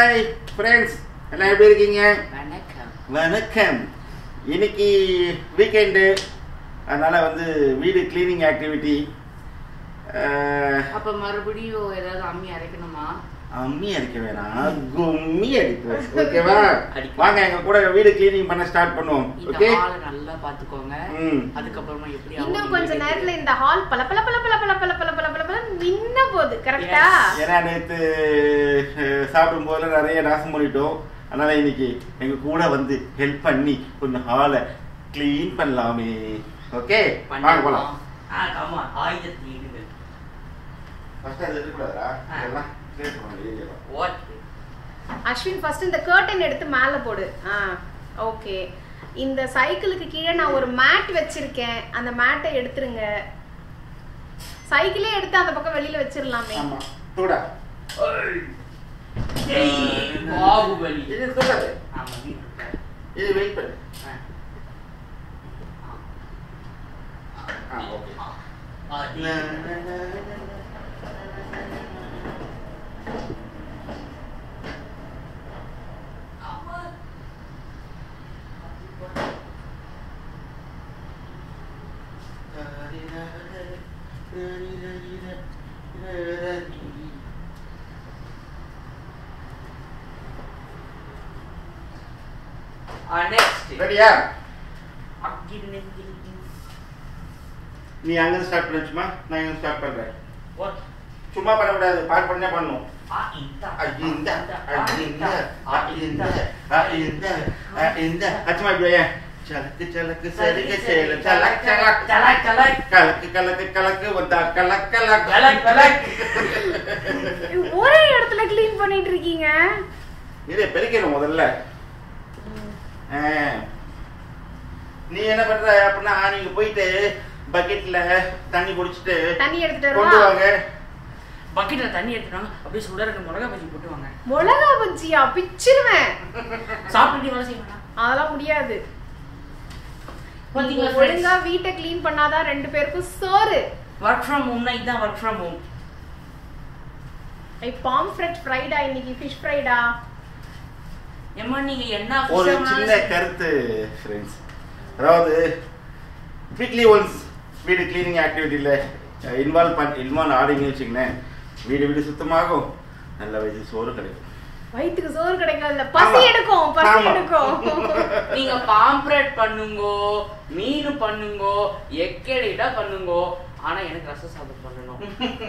Hi friends எல்லாம் எப்படி இருக்கீங்க வணக்கம் வணக்கம் இன்னைக்கு வீக்கெண்டு அதனால வந்து வீடு கிளீனிங் ஆக்டிவிட்டி அப்ப மறுபடியும் ஏதாவது அம்மி அரைக்கணுமா அம்மி அடிக்க வேணாம் கும்மி அடிப்போம் ஓகேவா அடிப்போம். வாங்க எங்க கூட வீடு கிளீனிங் பண்ண ஸ்டார்ட் பண்ணுவோம் இந்த ஓகே ஹாலை நல்லா பாத்துக்கோங்க ம் அதுக்கப்புறமா எப்படி இன்னும் ஆகும் கொஞ்ச நீங்களே நேரத்துல தெரியும். இந்த ஹால் பல பல பல பல பல பல பல பல பல பல மின்ன போகுது கரெக்டா Yes. ஏன்னா நேற்று சாப்பிடும் போதுல நிறைய நாசம் பண்ணிட்டோம் அதனால இன்னைக்கு எங்க கூட வந்து ஹெல்ப் பண்ணி கொஞ்சம் ஹாலை க்ளீன் பண்ணலாமே ஓகே வாங்க போலாம் பண்ணிடலாம். ஆ, come on. ஆயுதத்தை இடுங்கள். ஃபர்ஸ்ட் அது எடுக்கக்கூடாதா ஆ. இதெல்லாம் clear பண்ணணும் ஏரியாவை. What? அஸ்வின் ஃபர்ஸ்ட் இந்த கர்டன் எடுத்து மேல போடு ஆ ஓகே இந்த சைக்கிளுக்கு கீழே நான் ஒரு மேட் வச்சிருக்கேன் அந்த மேட்டை எடுத்துருங்க சைக்கிளே எடுத்து அந்த பக்கம் வெளியில வச்சிரலாமே ஆமா தூடா ஜெய் பாகுபலி. இது தூடாது ஆமா, நீ இருக்க. இது வெயிட் பண்ணு ஆ. ஆ ஓகே ஆ, நீ. ஆ, next. ரெடியா அக்கினத்தில் நீ அங்க ஸ்டார்ட் பண்ண சும்மா நான் இங்க ஸ்டார்ட் பண்றேன் What? சும்மா பண்ணக்கூடாது பாட் பண்ணே பண்ணணும் ஆ, இந்த. அஜிந்த ஆ, அஜிந்த ஆ, அஜிந்த அஜிந்த அஜிந்த அச்சுமா இப்படி வையேன். சலக்கு சலக்கு சரிக சேல சலக் சலக் சலக், சலக். கலக்கு கலக்கு கலக்கு வந்தா கலக் கலக் கலக், கலக். ஒரே இடத்துல க்ளீன் பண்ணிட்டு இருக்கீங்க இதை பெருக்கணும் முதல்ல ஆ. நீ என்ன பண்ற அப்படின்னா நீங்க போயிட்டு பக்கெட்ல தண்ணி குடிச்சிட்டு தண்ணி எடுத்துட்டு கொண்டு வருவா வாங்க பக்கெட்ல தண்ணி எடுத்துட்டாங்க அப்படியே சுட இருக்க மிளகா பஜ்ஜி போட்டு வாங்க மிளகா பஜ்ஜியா பிச்சிருவேன் சாப்பிட்டு வேலை செய்ய வேணாம் அதெல்லாம் முடியாது பாத்தீங்களா நீங்க ஒழுங்கா வீட்டை க்ளீன் பண்ணாதான் ரெண்டு பேருக்கும் சோறு ஒர்க் ஃப்ரம் ஹோம்னா இதுதான் ஒர்க் ஃப்ரம் ஹோம் ஐ பாம்ஃப்ரெட் ஃப்ரைடா இன்னைக்கு ஃபிஷ் ஃப்ரைடா ஏமா நீங்க என்ன ஒரு fish சின்ன வேணாலும் கருத்து ஃப்ரெண்ட்ஸ் அதாவது வீக்லி ஒன்ஸ் வீடு கிளீனிங் ஆக்டிவிட்டியில் இன்வால்வ் பண்ணி இன்வால்வ் ஆடிங்கன்னு வச்சுக்கங்களேன் வீடு வீடு சுத்தமாகும் நல்ல வயசு சோறு கிடைக்கும் வயித்துக்கு சோறு கிடைக்காதுல்ல பசி ஆமா. எடுக்கும் பசி ஆமா. எடுக்கும் நீங்க பாம்ப்ரெட் பண்ணுங்கோ மீன் பண்ணுங்கோ எக்கடிட்டா பண்ணுங்கோ ஆனா எனக்கு ரசம் சாதம் பண்ணணும்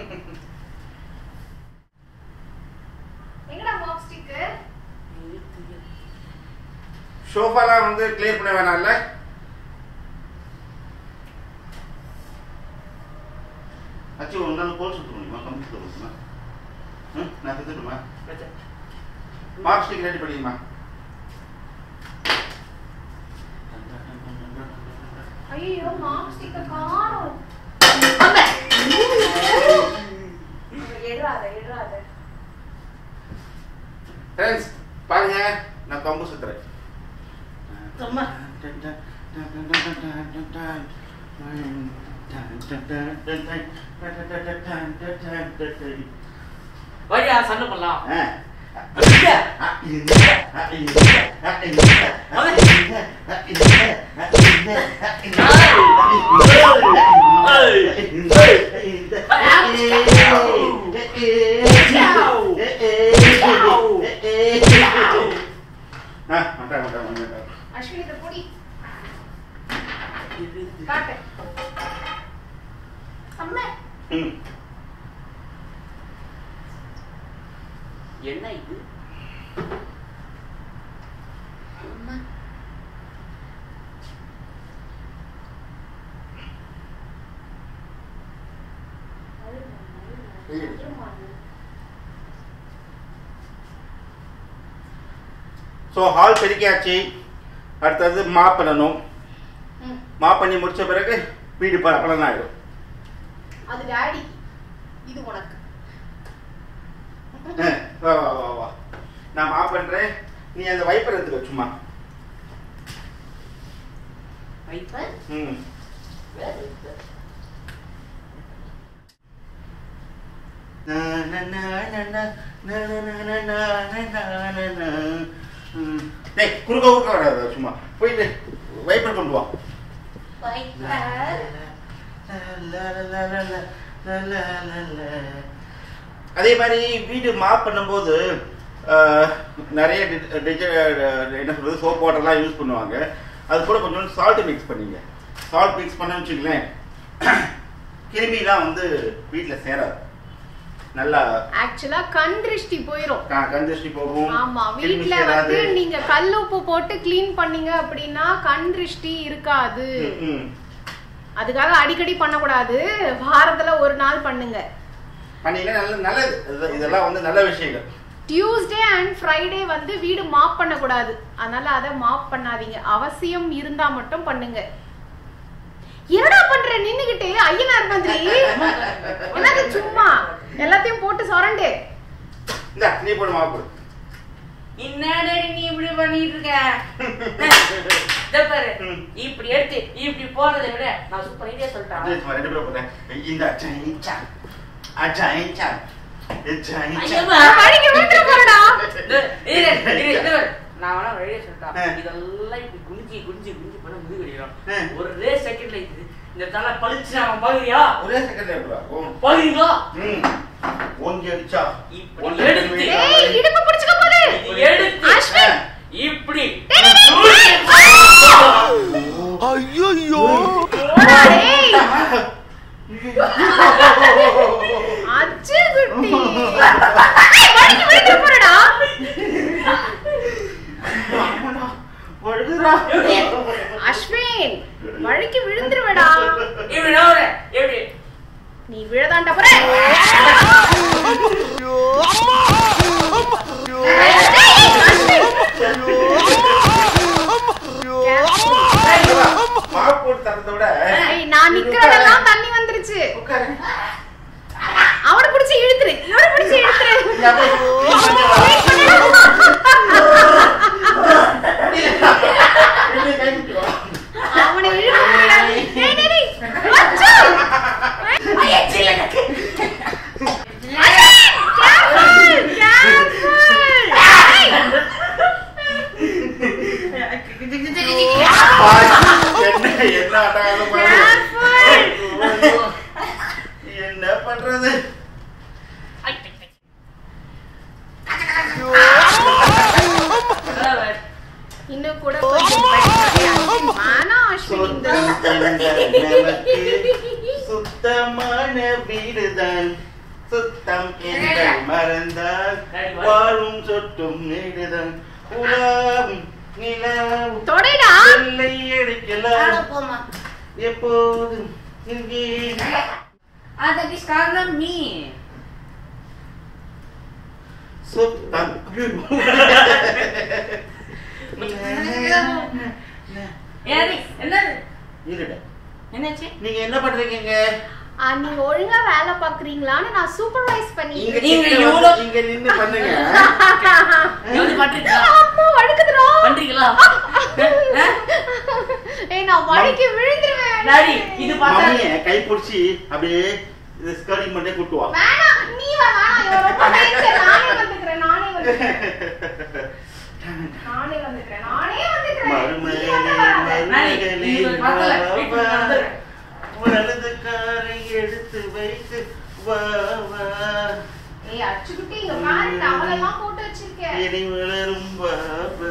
எங்கடா மாப் ஸ்டிக் ஷோஃபாலாம் வந்து கிளியர் பண்ண வேணாம்ல அச்சு ஒரு நாள் கோல் சுத்த முடியுமா கம்ப்யூட்டர் முடியுமா ம் நான் சுத்தட்டுமா மார்க் ஸ்டிக் ரெடி பண்ணிடுமா ஐயோ மாப் ஸ்டிக் காணோம் எடுறாத எடுறாத ஃப்ரெண்ட்ஸ் பாருங்க நான் கம்பு சுத்துறேன் சும்மா. வழியா சண்டை பண்ணலாம் அஸ்வினி இத பொடி காட்டு அம்மா என்ன இது ஸோ ஹால் பெருக்கியாச்சு அடுத்தது மாப் பண்ணணும் ம். மாப் பண்ணி முடிச்ச பிறகு வீடு பலன் ஆயிடும் அது டாடி இது உனக்கு அஹ், வா வா வா வா நான் மாப் பண்றேன் நீ அந்த வைப்பர் எடுத்துக்க சும்மா வைப்பர் ம் வேற வைப்பர் நா, நா, நா, நா, நா, நா, நா, நா, நா, நா, நா, நா, நா. ம். டேய் குறுக்க குறுக்க வராது சும்மா போயிட்டு வைப்பர் கொண்டு வா அதே மாதிரி வீடு மாப் பண்ணும்போது ஆஹ், நிறைய டி- டிஜ- என்ன சொல்றது சோப் வாட்டர்லாம் யூஸ் பண்ணுவாங்க அது கூட கொஞ்சம் சால்ட் மிக்ஸ் பண்ணீங்க சால்ட் மிக்ஸ் பண்ண வச்சுங்களேன் கிருமிலாம் வந்து வீட்டில் சேராது நல்லா ஆக்சுவலா கண் திருஷ்டி போயிரும் க- கந்திஷ்டி போகும் ஆமா கிருமி வீட்ல சேராது வந்து நீங்க கல் உப்பு போட்டு க்ளீன் பண்ணீங்க அப்படின்னா கண் திருஷ்டி இருக்காது ம், ம். அதுக்காக அடிக்கடி பண்ணக்கூடாது வாரத்துல ஒரு நாள் பண்ணுங்க பண்ணீங்கன்னா நல்ல நல்லது இது- இதெல்லாம் வந்து நல்ல விஷயங்கள் டியூஸ்டே அண்ட் ஃப்ரைடே வந்து வீடு மாப் பண்ணக்கூடாது அதனால அதை மாப் பண்ணாதீங்க அவசியம் இருந்தா மட்டும் பண்ணுங்க என்னடா பண்ற நின்னுகிட்டு ஐயனார் மாதிரி என்னது சும்மா எல்லாத்தையும் போட்டு சொரண்டு இந்த நீ போடு மாவு போடு என்னடா நீ இப்படி பண்ணிட்டு இருக்க இதோ பாரு ம். இப்படி எடுத்து இப்படி போறதை விட நான் சூப்பர் ஐடியா அது சொல்லிட்டேன் சும்மா ரெண்டு பேரும் போடுறேன் இந்த அஜாயிச்சா அஜாயிச்சா அஜாயிச்சா ஐயம்மா. வழிக்கு விழுந்துட போறடா இது, இரு, இரு, இது பாரு. நான் வேணா ஒரு ஐடியா ஆ. சொல்லிட்டேன் இதெல்லாம் இப்படி குனிஞ்சி குனிஞ்சி குனிஞ்சி பண்ண முதுகு வலிக்கும் ஆ. ஒரே செகண்ட்ல இது இந்த தலை பளிச்சு அவன் பாக்குறியா ஒரே செகண்ட்ல எப்படி ஆகும் பாக்குறீங்களா ம் ஓங்கி அடிச்சா இப்படி ஒன்றரை எடுத்து. மீட்டர் டேய் வரை. இடுப்பு புடிச்சுக்க போகுது இது எடுத்து அஸ்வின். இப்படி போடா, டேய். அச்சு குட்டி ஏய், வழிக்கு விழுந்துட போறடா ஆமாடா, வருதுடா. அஸ்வின் வழிக்கு விழுந்துருவடா இப்படி நவுறு. எப்படி நீ விழதாண்ட போற ஏய், அஸ்வின். மாவு போட்டு தரதை விட ஏய், நான் நிக்கிறதெல்லாம் தண்ணி வந்துருச்சு உட்காரு. அவனை பிடிச்சு இழுத்துரு இவனை பிடிச்சு இழுத்துரு நீ அப்படியே நீ கொஞ்சம் வா. Wait பண்ணுடா. நீ கை குட்டி வா. அவனை இழுக்க முடியாது. டேய், டேய், டேய். அச்சோ. Ashwin, careful, careful. ஏய். என்ன என்ன அட்டகாசம் பாரு. Careful. என்ன பண்றது அதான் பாரு. இன்னும் கூட கொஞ்சம் பயப்படுறியா? வேணாம் அஸ்வின் இந்த சொந்தம் என்ற நமக்கு சுத்தமான வீடுதான் சுத்தம் என்ற மறந்தால் வாழும் சொட்டும் வீடுதான் உலாவும் நிலாவும் தொடைடா வெள்ளை அடிக்கலாம் எப்போதும் இங்கே That is karena me. சுத்தம் ஏடி, என்னது? இருடா என்னாச்சு? நீங்க என்ன பண்றீங்க ஆ, நீங்க ஒழுங்கா வேலை பாக்குறீங்களான்னு நான் சூப்பர்வைஸ் இங்க பண்ணிட்டு நீங்க கிட்ட எவ்வளவு- வந்து இங்க நின்னு பண்ணுங்க எவ்வளவு பண்றீங்களா? அம்மா வழுக்குதுடா பண்றீங்களா? ஆ? ஏய் நான் வழுக்கி விழுந்துருவேன் டாடி, இது பார்த்தா மம்மிய கை பிடிச்சி அப்படியே இது ஸ்கர்டிங் மட்டும் கூட்டுவா வேணாம் நீ வா வேணாம் இவன் ரொம்ப danger. நானே வந்துக்கிறேன் நானே வந்துக்கிறேன் நானே வந்துக்கிறேன் நானே வந்துக்கிறேன் நீ மருமகளே, வந்து வராத. நானி, நீ இது பார்த்தல, வீட்டுக்கு மருமகளே, வந்துடுறேன். வலது காரை எடுத்து வைத்து வா வா ஏய் அச்சுக்குட்டி இங்க பாரு டவலெல்லாம் போட்டு வச்சிருக்கேன் இனி வளரும் பாபா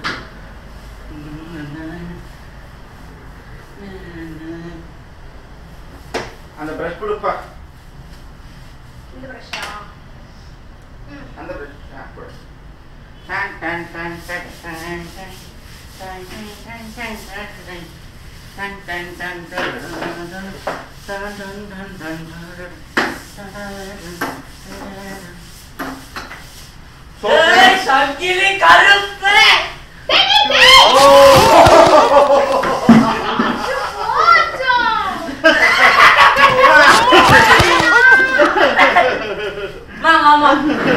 அந்த பிரஷ் கொடுப்பா இந்த பிரஷா அந்த பிரஷ் ஆ கொடு டன் டன் டன் டன் டன் டன் டன் டன் டன் டன் டன் டன் டன் டன் டன் டன் டன் டன் ஏய், சங்கிலி கருப்பு வாங்க, ஆமா.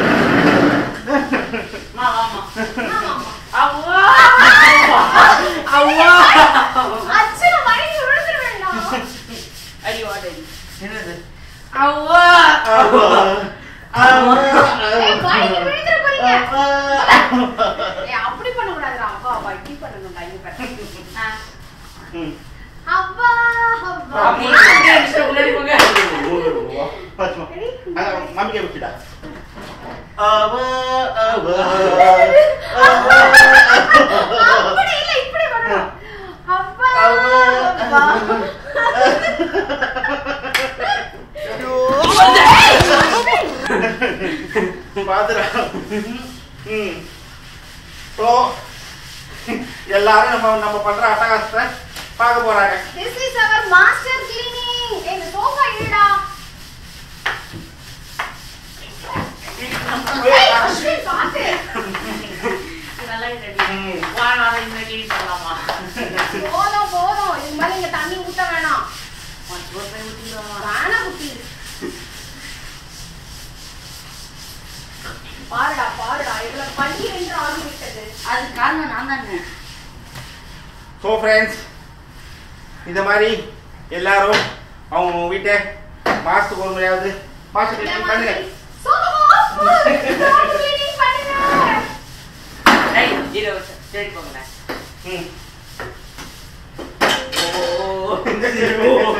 வாங்க, ஆமா. அவ்வா. அவ்வா. அச்சு நான் வழுக்கி விழுந்துருவேன்டா அடி, வாடி, அடி. என்னது அவ்வா. ஏய், வலிக்கு விழுந்துற போறீங்க. ஏய், அப்படி பண்ணக்கூடாதுடா. அப்பா, அப்பா, இப்படி பண்ணணும்டா, இங்க பாரு. ஆ. ம். அப்பா, அப்பா. அப்படியே அப்படியே அடிச்சுட்டு முன்னாடி போங்க. மம்மிக்கே விட்டுடா அவ அவ அப்படி இல்ல, இப்படி பண்ணணும். அப்பா, அவ அப்பா. பாத்துடா ம் ஸோ எல்லாரும் நம்ம நம்ம பண்ற அட்டகாசத்தை பார்க்க போறாங்க This is our master cleaning. ஏய், இந்த sofa இழுடா. ஏய், அஸ்வின், பாத்து. நல்லா இருக்கு. வா, நான் இந்த clean பண்ணலாமா? போதும், போதும். இதுக்கு மேல இங்க தண்ணி ஊத்த வேணாம். வா, ஒரு time ஊத்திக்கலாமா? வேணாம் குட்டி. பாருடா பாருடா இவ்வளவு பன்னீர் என்று ஆகிவிட்டது அது காரணம் நான் தானே ஸோ ஃப்ரெண்ட்ஸ் இந்த மாதிரி எல்லாரும் அவங்க வீட்டை மாசத்துக்கு ஒரு முறையாவது மாசத்துக்கு இந்த clean பண்ணுங்க மாதிரி sofa, sofa cleaning பண்ணுங்க. ஏய், இதை வச்சு, சரி போங்களேன். ம். ஓ.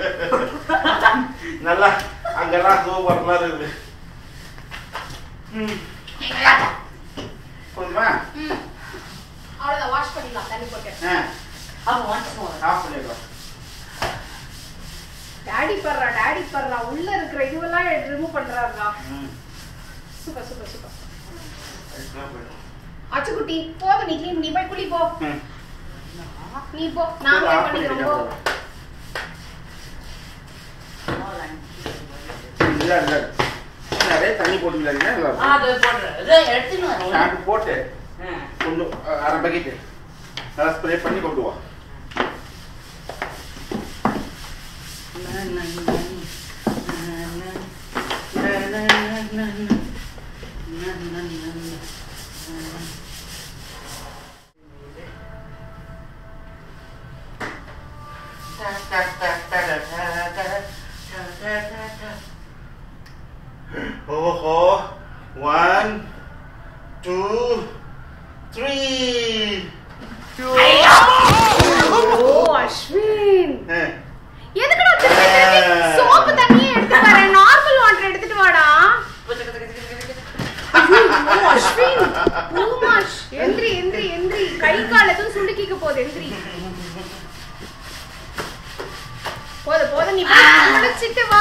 நல்லா அங்கெல்லாம் சூப்பர்லாம் இருக்குது ம். போதுமா ம். அவ்வளவுதான் வாஷ் பண்ணிடலாம் தண்ணி போட்டு ஆ அப்ப once more. ஆஃப் பண்ணிடுறோம் டாடி பர்றா டாடி பர்றா உள்ள இருக்கிற இதுவெல்லாம் ரிமூவ் பண்றாருடா ம். சூப்பர் சூப்பர் சூப்பர் அதுக்கெல்லாம் போயிடும். அச்சுக்குட்டி போதும் நீ clean, நீ போய் குளி போ ம். நீ போ நான் இது போய் ஆஃப் பண்ணிக்கிறோம் போ பண்ணிட்டு All and- இல்ல இல்ல நிறைய தண்ணி போட்டுக்கலாங்க ஆ, அதோ போடுறேன். இதோ எடுத்துன்னு வரேன். ஷாம்பு போட்டு ஆ. கொஞ்சம் அஹ், அரை பக்கெட்டு நல்லா ஸ்ப்ரே பண்ணி கொண்டு வா ஓஹோ ஒன் டூ த்ரீ ஓ அஸ்வின் எதுக்குடா திருப்பி திருப்பி சோப்பு தண்ணியே எடுத்து வரேன் நார்மல் வாட்டர் எடுத்துட்டு வாடா ஐயோ அஸ்வின் பூமாஷ் எந்திரி எந்திரி எந்திரி கை கால் எதுவும் சுண்டுக்கிக்க போகுது எந்திரி போது போது நீ போய் குளிச்சிட்டு வா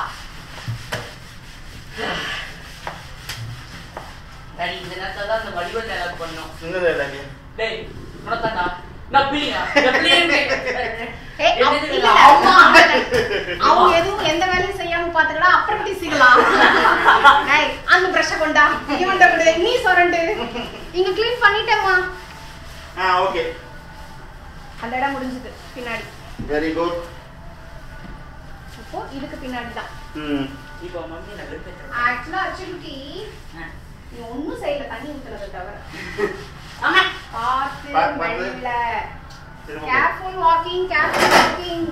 டாடி, இந்த நேரத்துல தான் அந்த வடிவல் dialogue பண்ணணும். சின்னது இல்லைங்க டேய், உனத்தாண்டா. நான் பிள்ளையா? நான் பிள்ளைன்னு ஏய், என்ன அப்ப- தெரியுமா? இல்ல, அம்மா. அவங்க அவங்க எதுவும் எந்த வேலையும் செய்யாம பாத்துக்கடா அப்புறம் பேசிக்கலாம் ஏய், அந்த பிரஷ கொண்டா இவன்ட கொண்டு நீ சொரண்டு இங்க க்ளீன் பண்ணிட்டேம்மா ஆ ஓகே அந்த இடம் முடிஞ்சது பின்னாடி வெரி குட் இப்போ இதுக்கு பின்னாடி தான் ம் இப்போ மம்மி நான் வெறுப்பேத்துறேன். ஆக்சுவலா அச்சுக்குட்டி ஆ. நீ ஒண்ணும் செய்யல தண்ணி ஊத்துறதை தவிர ஆமா. பார்த்து பா- பார்த்து. மெல்ல திரும்ப கேர்ஃபுல் வாக்கிங் கேர்ஃபுல் வாக்கிங்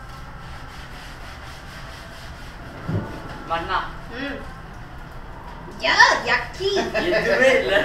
மண்ணா. ம் யா யக்கி எதுவுமே இல்ல.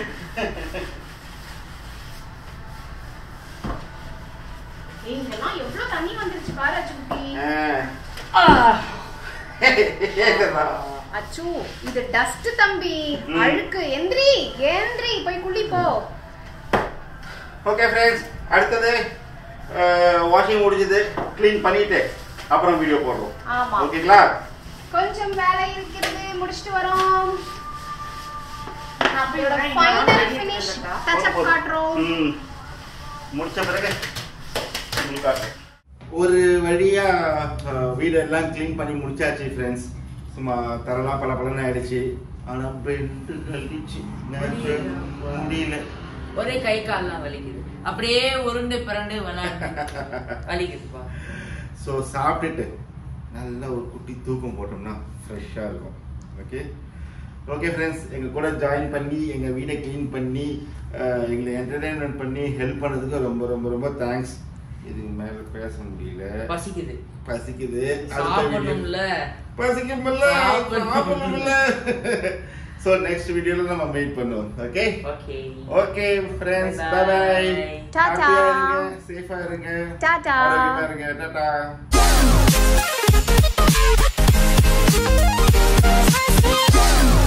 ஏய், இங்கெல்லாம் எவ்வளவு தண்ணி வந்துருச்சு பாரு அச்சுக்குட்டி ஆ ஆ. ஏகதா. அச்சு இது டஸ்ட் தம்பி ம். அழுக்கு எந்திரி ஏந்திரி போய் குளி போ ஓகே ஃப்ரெண்ட்ஸ் அடுத்தது வாஷிங் முடிஞ்சது க்ளீன் பண்ணிட்டு அப்புறம் வீடியோ போடுறோம் ஆமா ஓகேங்களா கொஞ்சம் வேலை இருக்கிறது முடிச்சிட்டு வரோம் நம்மளோட நான் ஃபைனல் தண்ணி ஃபினிஷ் எடுத்துட்டா? டச் அப் காட்டுறோம் ம் முடிச்ச பிறகு உங்களுக்கு காட்டுறேன். ஒரு வழியா அஹ், வீடெல்லாம் க்ளீன் பண்ணி முடிச்சாச்சு ஃப்ரெண்ட்ஸ் சும்மா தரலாம் பல பலன் ஆயிடுச்சு ஆனா பெண்டு கழிச்சு நேற்று முடியல ஒரே கை கால்லாம் வலிக்குது அப்படியே உருண்டு பிறண்டு விளையாண்டு வலிக்குதுப்பா ஸோ சாப்பிட்டுட்டு நல்ல ஒரு குட்டி தூக்கம் போட்டோம்னா ஃப்ரெஷ்ஷாக இருக்கும் ஓகே ஓகே ஃப்ரெண்ட்ஸ் எங்கள் கூட ஜாயின் பண்ணி எங்கள் வீடை க்ளீன் பண்ணி அஹ், எங்களை என்டர்டெயின்மெண்ட் பண்ணி ஹெல்ப் பண்ணதுக்கு ரொம்ப ரொம்ப ரொம்ப தேங்க்ஸ் இதுக்கு மேலே பேச முடியல பசிக்குது பசிக்குது அடுத்த வீடியோ சாப்பிடணும்ல பசிக்குமில்ல சாப்பிடணுமில்ல ஸோ நெக்ஸ்ட் வீடியோல நம்ம மீட் பண்ணுவோம் okay okay okay friends Bye bye bye bye. Ta-ta. இருங்க சேஃபா இருங்க Ta-ta. ஆரோக்கியமா இருங்க டாடா